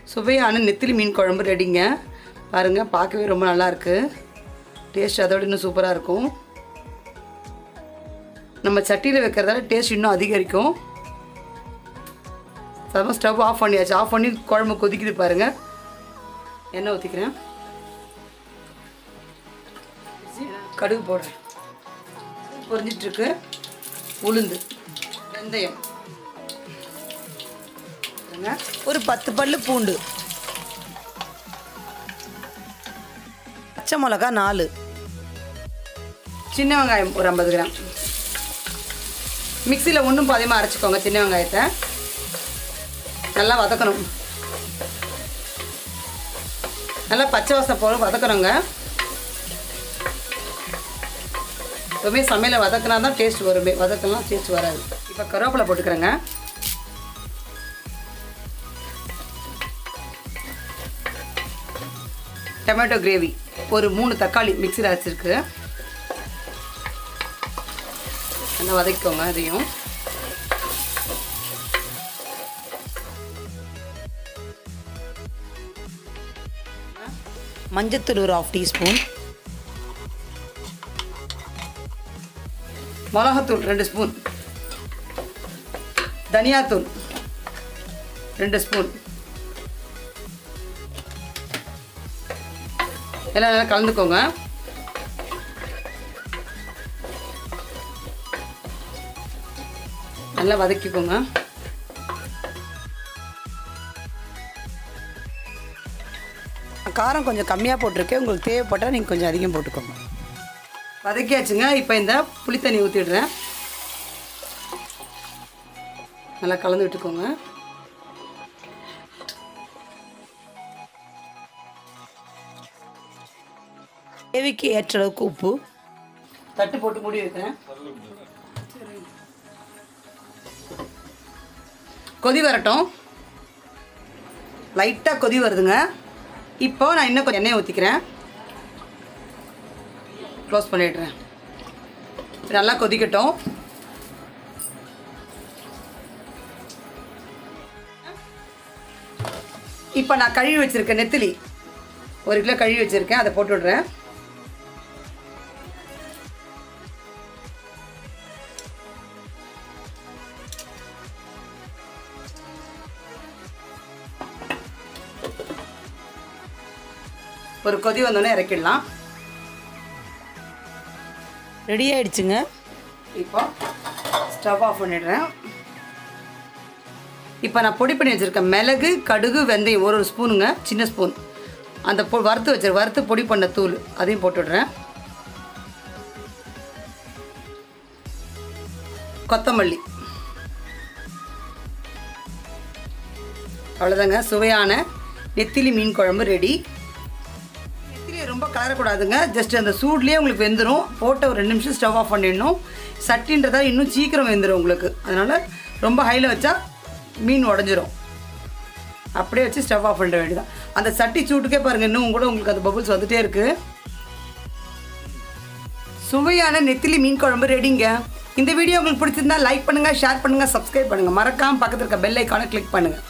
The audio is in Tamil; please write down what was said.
சுவையான நெத்திலி மீன் குழம்பு ரெடிங்க பாருங்கள் பார்க்கவே ரொம்ப நல்லா இருக்கு டேஸ்ட் அதோட இன்னும் சூப்பராக இருக்கும் நம்ம சட்டியில் வைக்கிறதால டேஸ்ட் இன்னும் அதிகரிக்கும் சம ஸ்டவ் ஆஃப் பண்ணியாச்சு ஆஃப் பண்ணி குழம்பு கொதிக்குது பாருங்கள் எண்ணெய் ஊற்றிக்கிறேன் கடுகு போடுறேன் பொரிஞ்சிட்ருக்கு உளுந்து வெந்தயம் பாருங்க. ஒரு பத்து பல்லு பூண்டு பச்சை மிளகா நாலு சின்ன வெங்காயம் ஒரு ஐம்பது கிராம் மிக்சியில் ஒன்றும் பாதியமாக அரைச்சிக்கோங்க சின்ன வெங்காயத்தை நல்லா வதக்கணும் நல்லா பச்சை வாசம் போல வதக்கணுங்க எப்பவுமே சமையலை வதக்கினா தான் டேஸ்ட் வருமே வதக்கலாம் டேஸ்ட் வராது இப்போ கருவேப்பிலை போட்டுக்கிறேங்க டொமேட்டோ கிரேவி ஒரு மூணு தக்காளி மிக்சியில் அரைச்சிருக்கு நல்லா வதக்கிக்கோங்க அதையும் மஞ்சத்தூள் ஒரு ஆஃப் டீஸ்பூன் மிளகாத்தூள் ரெண்டு ஸ்பூன் தனியாத்தூள் ரெண்டு ஸ்பூன் எல்லாம் நல்லா கலந்துக்கோங்க நல்லா வதக்கிக்கோங்க காரம் கொஞ்சம் கம்மியாக போட்டிருக்கேன் உங்களுக்கு தேவைப்பட்டால் நீங்கள் கொஞ்சம் அதிகம் போட்டுக்கோங்க வதக்கியாச்சுங்க இப்போ இந்த புளித்தண்ணி ஊற்றிடுறேன் நல்லா கலந்து விட்டுக்கோங்க தேவைக்கு ஏற்ற அளவுக்கு உப்பு தட்டு போட்டு மூடி வைக்கிறேன் கொதி வரட்டும் லைட்டாக கொதி வருதுங்க இப்போ நான் இன்னும் கொஞ்சம் எண்ணெய் ஊற்றிக்கிறேன் க்ளோஸ் பண்ணிடுறேன் நல்லா கொதிக்கட்டும் இப்போ நான் கழுவி வச்சுருக்கேன் நெத்திலி ஒரு கிலோ கழுவி வச்சுருக்கேன் அதை போட்டு விடுறேன் ஒரு கொதி வந்தோடனே இறக்கிடலாம் ரெடி ஆயிடுச்சுங்க இப்போ ஸ்டவ் ஆஃப் பண்ணிடுறேன் இப்போ நான் பொடி பண்ணி வச்சுருக்கேன் மிளகு கடுகு வெந்தயம் ஒரு ஒரு ஸ்பூனுங்க சின்ன ஸ்பூன் அந்த பொ வறுத்து வச்சிரு வறுத்து பொடி பண்ண தூள் அதையும் போட்டுடுறேன் கொத்தமல்லி அவ்வளோதாங்க சுவையான நெத்திலி மீன் குழம்பு ரெடி நெத்திலியை ரொம்ப கலரக்கூடாதுங்க ஜஸ்ட் அந்த சூட்லேயே உங்களுக்கு வெந்துடும் போட்ட ஒரு ரெண்டு நிமிஷம் ஸ்டவ் ஆஃப் பண்ணிடணும் சட்டின்றதால இன்னும் சீக்கிரம் வெந்துடும் உங்களுக்கு அதனால் ரொம்ப ஹையில் வச்சா மீன் உடஞ்சிரும் அப்படியே வச்சு ஸ்டவ் ஆஃப் பண்ணிட வேண்டியதான் அந்த சட்டி சூட்டுக்கே பாருங்கள் இன்னும் கூட உங்களுக்கு அந்த பபுள்ஸ் வந்துட்டே இருக்குது சுவையான நெத்திலி மீன் குழம்பு ரெடிங்க இந்த வீடியோ உங்களுக்கு பிடிச்சிருந்தா லைக் பண்ணுங்கள் ஷேர் பண்ணுங்கள் சப்ஸ்கிரைப் பண்ணுங்கள் மறக்காமல் பக்கத்தில் இருக்க பெல் ஐக்கானை கிளிக் பண்ணுங்கள்